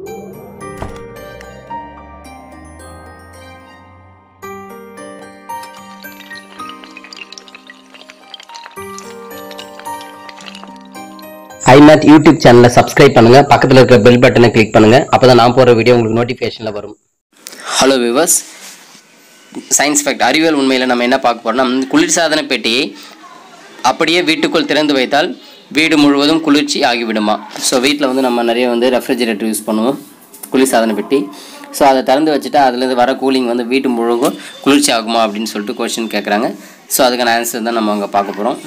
ஐமேட் YouTube சேனலை subscribe பண்ணுங்க பக்கத்தில் இருக்கிற பெல் பட்டனை கிளிக் பண்ணுங்க அப்பதான் நான் போற வீடியோ உங்களுக்கு நோட்டிஃபிகேஷன்ல வரும் ஹலோ விவர்ஸ் சயின்ஸ் ஃபேக்ட் அறிவியல் உண்மையில் நம்ம என்ன பார்க்க போறோம்னா குளிர்சாதன பெட்டியை அப்படியே வீட்டுக்குள் திறந்து வைத்தால் வீடு முழுவதும் குளிர்ச்சி ஆகிவிடுமா ஸோ வீட்டில் வந்து நம்ம நிறைய வந்து ரெஃப்ரிஜரேட்டர் யூஸ் பண்ணுவோம் குளிர்சாதன பெட்டி ஸோ அதை திறந்து வச்சுட்டா அதுலேருந்து வர கூலிங் வந்து வீட்டு முழுவதும் குளிர்ச்சி ஆகுமா அப்படின்னு சொல்லிட்டு கொஷின் கேட்குறாங்க ஸோ அதுக்கான ஆன்சர் தான் நம்ம அங்கே பார்க்க போகிறோம்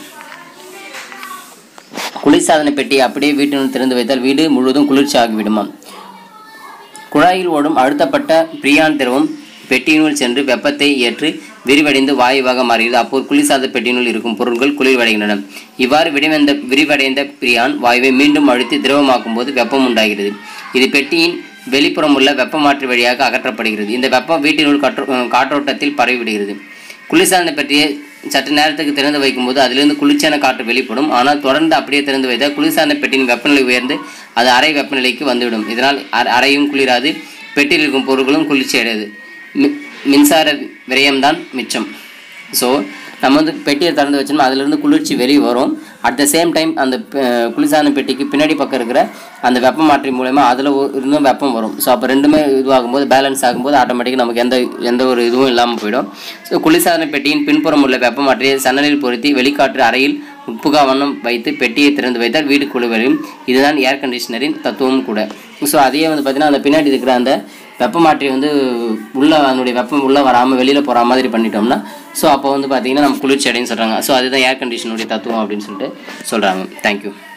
குளிர்சாதன பெட்டியை அப்படியே வீட்டினுள் திறந்து வைத்தால் வீடு முழுவதும் குளிர்ச்சி ஆகிவிடுமா குழாயில் ஓடும் அழுத்தப்பட்ட பிரியான் திரவம் பெட்டியினுள் சென்று வெப்பத்தை ஏற்று விரிவடைந்து வாயுவாக மாறுகிறது அப்போது குளிர்சாத பெட்டியினுள் இருக்கும் பொருட்கள் குளிர்வடைகின்றன இவ்வாறு விரிவடைந்த விரிவடைந்த பிரியான் வாயுவை மீண்டும் அழுத்தி திரவமாக்கும் போது வெப்பம் உண்டாகிறது இது பெட்டியின் வெளிப்புறம் உள்ள வெப்பமாற்றி வழியாக அகற்றப்படுகிறது இந்த வெப்பம் வீட்டினுள் காற்றோ காற்றோட்டத்தில் பரவிவிடுகிறது குளிர்சாதன பெட்டியை சற்று நேரத்துக்கு திறந்து வைக்கும்போது அதிலிருந்து குளிர்ச்சியான காற்று வெளிப்படும் ஆனால் தொடர்ந்து அப்படியே திறந்து வைத்தால் குளிர்சாதன பெட்டியின் வெப்பநிலை உயர்ந்து அது அறை வெப்பநிலைக்கு வந்துவிடும் இதனால் அ- அறையும் குளிராது பெட்டியில் இருக்கும் பொருட்களும் குளிர்ச்சி அடையாது மி- மின்சார விரயம்தான் மிச்சம் ஸோ நம்ம வந்து பெட்டியை திறந்து வச்சோம்னா அதிலிருந்து குளிர்ச்சி வெளியே வரும் அட் த சேம் டைம் அந்த அஹ், குளிர்சாதன பெட்டிக்கு பின்னாடி பக்கம் இருக்கிற அந்த வெப்ப மாற்றி மூலயமா அதில் இருந்தும் வெப்பம் வரும் ஸோ அப்போ ரெண்டுமே இதுவாகும்போது பேலன்ஸ் ஆகும்போது ஆட்டோமேட்டிக்காக நமக்கு எந்த எந்த ஒரு இதுவும் இல்லாமல் போயிடும் ஸோ குளிர்சாதன பெட்டியின் பின்புறம் உள்ள வெப்ப மாற்றியை சன்னலில் பொருத்தி வெளிக்காற்று அறையில் உட்புகா வண்ணம் வைத்து பெட்டியை திறந்து வைத்தால் வீடு குளிர்வடையும் இதுதான் ஏர் கண்டிஷனரின் தத்துவமும் கூட ஸோ அதையே வந்து பார்த்தீங்கன்னா அந்த பின்னாடி இருக்கிற அந்த வெப்ப மாற்றி வந்து உள்ள அதனுடைய வெப்பம் உள்ளே வராமல் வெளியில் போகிற மாதிரி பண்ணிட்டோம்னா ஸோ அப்போ வந்து பார்த்தீங்கன்னா நம்ம குளிர்ச்சி அடைன்னு சொல்கிறாங்க ஸோ அதுதான் ஏர் கண்டிஷனுடைய தத்துவம் அப்படின்னு சொல்லிட்டு சொல்கிறாங்க தேங்க்யூ